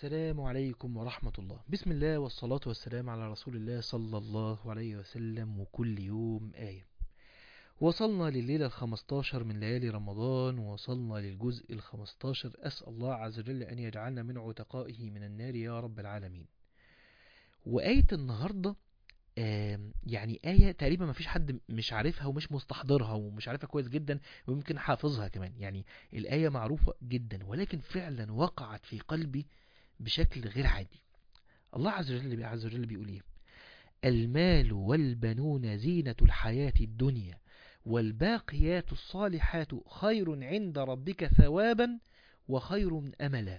السلام عليكم ورحمة الله بسم الله والصلاة والسلام على رسول الله صلى الله عليه وسلم وكل يوم آية وصلنا لليلة الخمستاشر من ليالي رمضان ووصلنا للجزء الخمستاشر أسأل الله عز وجل أن يجعلنا من عتقائه من النار يا رب العالمين وآية النهاردة آم، يعني آية تقريبا ما فيش حد مش عارفها ومش مستحضرها ومش عارفها كويس جدا ويمكن حافظها كمان يعني الآية معروفة جدا ولكن فعلا وقعت في قلبي بشكل غير عادي الله عز وجل عز وجل بيقول ايه المال والبنون زينة الحياة الدنيا والباقيات الصالحات خير عند ربك ثوابا وخير أملا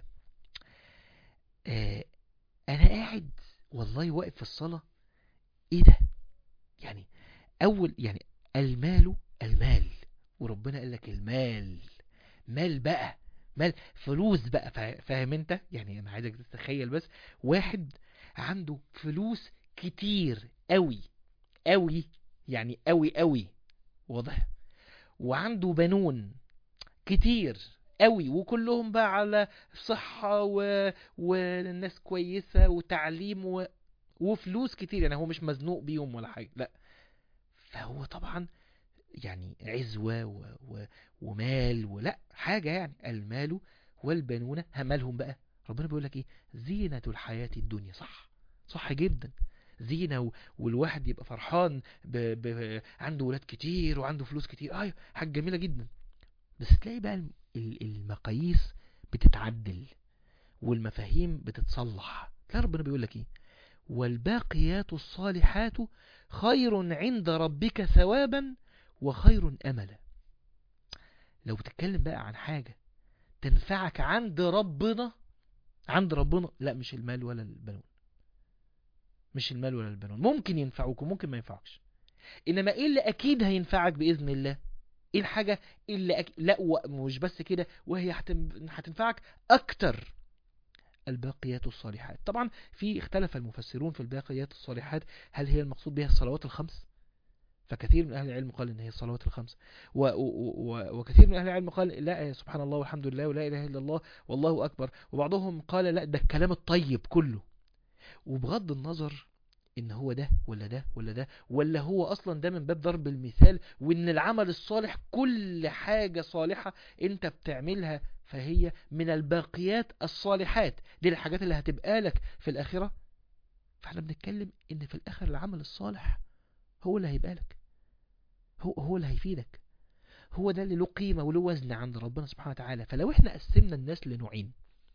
آه أنا قاعد والله واقف في الصلاة ايه ده يعني أول يعني المال المال وربنا قال لك المال مال بقى مال فلوس بقى فا- فاهم انت يعني انا عايزك تتخيل بس واحد عنده فلوس كتير قوي قوي يعني قوي قوي واضح وعنده بنون كتير قوي وكلهم بقى على صحة و... وناس كويسة وتعليم و... وفلوس كتير يعني هو مش مزنوق بيهم ولا حاجة لا فهو طبعا يعني عزوة و... و... ومال ولا حاجة يعني المال والبنون همالهم بقى ربنا بيقول لك ايه زينة الحياة الدنيا صح صح جدا زينة و... والواحد يبقى فرحان ب... ب... عنده ولاد كتير وعنده فلوس كتير ايوه حاجة جميلة جدا بس تلاقي بقى الم- ال- المقاييس بتتعدل والمفاهيم بتتصلح تلاقي ربنا بيقول لك ايه والباقيات الصالحات خير عند ربك ثوابا وخير املا لو بتتكلم بقى عن حاجة تنفعك عند ربنا عند ربنا لا مش المال ولا البنون مش المال ولا البنون ممكن ينفعوك وممكن ما ينفعكش انما ايه اللي اكيد هينفعك باذن الله ايه الحاجة اللي أك... لا ومش بس كده وهي هتن... هتنفعك اكتر الباقيات الصالحات طبعا في اختلف المفسرون في الباقيات الصالحات هل هي المقصود بها الصلوات الخمس فكثير من أهل العلم قال إن هي الصلوات الخمس و و و وكثير من أهل العلم قال لا سبحان الله والحمد لله ولا إله إلا الله والله أكبر وبعضهم قال لا ده الكلام الطيب كله وبغض النظر إن هو ده ولا ده ولا ده ولا هو أصلا ده من باب ضرب المثال وإن العمل الصالح كل حاجة صالحة أنت بتعملها فهي من الباقيات الصالحات دي الحاجات اللي هتبقى لك في الآخرة فاحنا بنتكلم إن في الآخر العمل الصالح هو اللي هيبقى لك هو هو اللي هيفيدك هو ده اللي له قيمة وله وزن عند ربنا سبحانه وتعالى فلو احنا قسمنا الناس لنوعين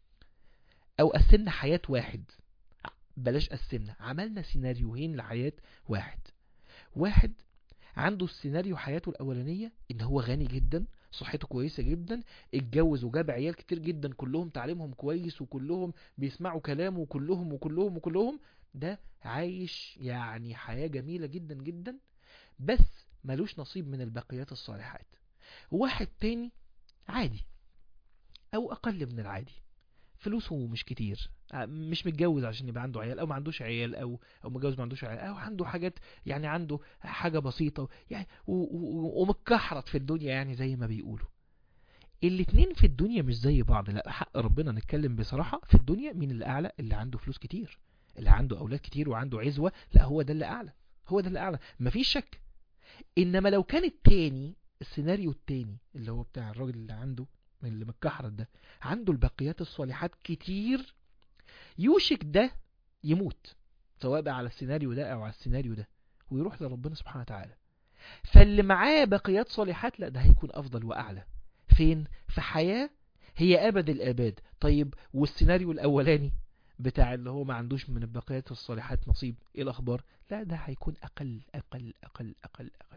او قسمنا حياة واحد بلاش قسمنا عملنا سيناريوهين لحياة واحد واحد عنده السيناريو حياته الأولانية إن هو غني جدا صحته كويسة جدا اتجوز وجاب عيال كتير جدا كلهم تعليمهم كويس وكلهم بيسمعوا كلامه وكلهم وكلهم وكلهم ده عايش يعني حياة جميلة جدا جدا بس ملوش نصيب من الباقيات الصالحات واحد تاني عادي او اقل من العادي فلوسه مش كتير ع- مش متجوز عشان يبقى عنده عيال او ما عندوش عيال او او متجوز ما عندوش عيال او عنده حاجات يعني عنده حاجة بسيطة يعني و- و- ومتكحرت في الدنيا يعني زي ما بيقولوا الاتنين في الدنيا مش زي بعض لا حق ربنا نتكلم بصراحة في الدنيا مين اللي اعلى اللي عنده فلوس كتير اللي عنده اولاد كتير وعنده عزوة لا هو ده اللي اعلى هو ده اللي اعلى مفيش شك انما لو كان التاني السيناريو التاني اللي هو بتاع الراجل اللي عنده من اللي متكحرت ده عنده الباقيات الصالحات كتير يوشك ده يموت سواء بقى على السيناريو ده او على السيناريو ده ويروح لربنا سبحانه وتعالى فاللي معاه باقيات صالحات لا ده هيكون افضل واعلى فين في حياة هي ابد الاباد طيب والسيناريو الاولاني بتاع اللي هو ما عندوش من الباقيات الصالحات نصيب ايه الاخبار لا ده هيكون اقل اقل اقل اقل اقل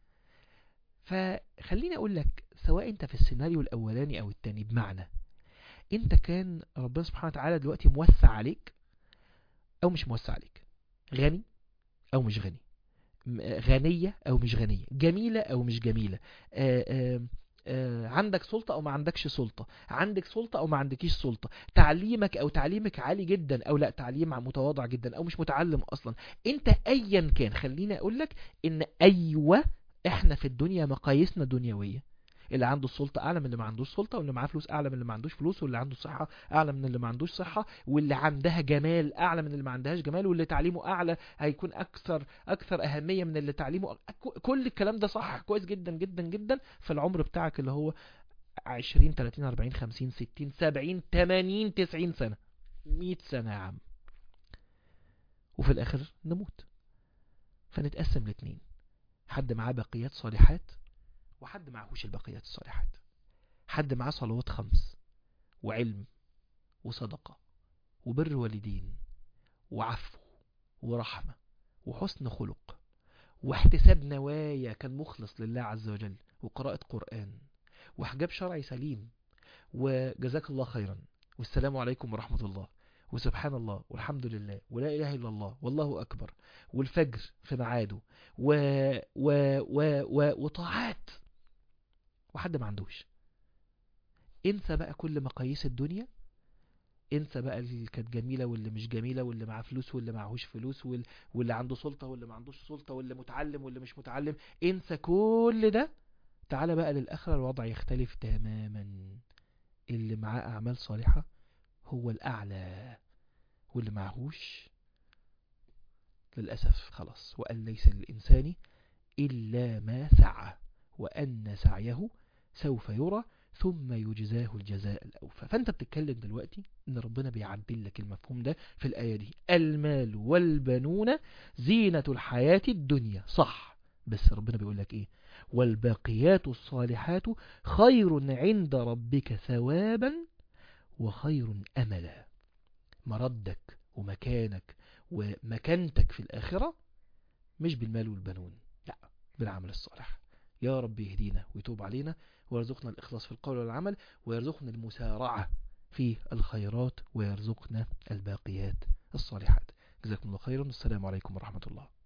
فخليني اقول لك سواء انت في السيناريو الاولاني او التاني بمعنى انت كان ربنا سبحانه وتعالى دلوقتي موسع عليك او مش موسع عليك غني او مش غني م- غنية او مش غنية جميلة او مش جميلة آآ آآ آآ عندك سلطة او ما عندكش سلطة عندك سلطة او ما عندكيش سلطة تعليمك او تعليمك عالي جدا او لا تعليم متواضع جدا او مش متعلم اصلا انت ايا كان خليني اقول لك ان ايوه احنا في الدنيا مقاييسنا دنيوية اللي عنده السلطة اعلى من اللي ما عندوش سلطة واللي معاه فلوس اعلى من اللي ما عندوش فلوس واللي عنده صحة اعلى من اللي ما عندوش صحة واللي عندها جمال اعلى من اللي ما عندهاش جمال واللي تعليمه اعلى هيكون اكثر اكثر اهمية من اللي تعليمه أك- كل الكلام ده صح كويس جدا جدا جدا فالعمر بتاعك اللي هو 20 30 40 50 60 70 80 90 سنة 100 سنة يا عم وفي الاخر نموت فنتقسم لاتنين حد معاه بقيات صالحات وحد معهوش البقيات الصالحات حد معاه صلوات خمس وعلم وصدقة وبر والدين وعفو ورحمة وحسن خلق واحتساب نوايا كان مخلص لله عز وجل وقراءة قرآن وحجاب شرعي سليم وجزاك الله خيرا والسلام عليكم ورحمة الله وسبحان الله والحمد لله ولا إله إلا الله والله أكبر والفجر في ميعاده و... و... و... و... وطاعات وحد ما عندوش انسى بقى كل مقاييس الدنيا انسى بقى اللي كانت جميلة واللي مش جميلة واللي معاه فلوس واللي معهوش فلوس وال... واللي عنده سلطة واللي ما عندوش سلطة واللي متعلم واللي مش متعلم انسى كل ده تعالى بقى للآخرة الوضع يختلف تماما اللي معاه أعمال صالحة هو الأعلى واللي معهوش للأسف خلاص وأن ليس للإنسان إلا ما سعى وأن سعيه سوف يرى ثم يجزاه الجزاء الأوفى فأنت بتتكلم دلوقتي إن ربنا بيعدل لك المفهوم ده في الآية دي المال والبنون زينة الحياة الدنيا صح بس ربنا بيقول لك إيه والباقيات الصالحات خير عند ربك ثوابا وخير أملا مردك ومكانك ومكانتك في الآخرة مش بالمال والبنون لا بالعمل الصالح يا رب يهدينا ويتوب علينا ويرزقنا الإخلاص في القول والعمل ويرزقنا المسارعة في الخيرات ويرزقنا الباقيات الصالحات جزاكم الله خيرا والسلام عليكم ورحمة الله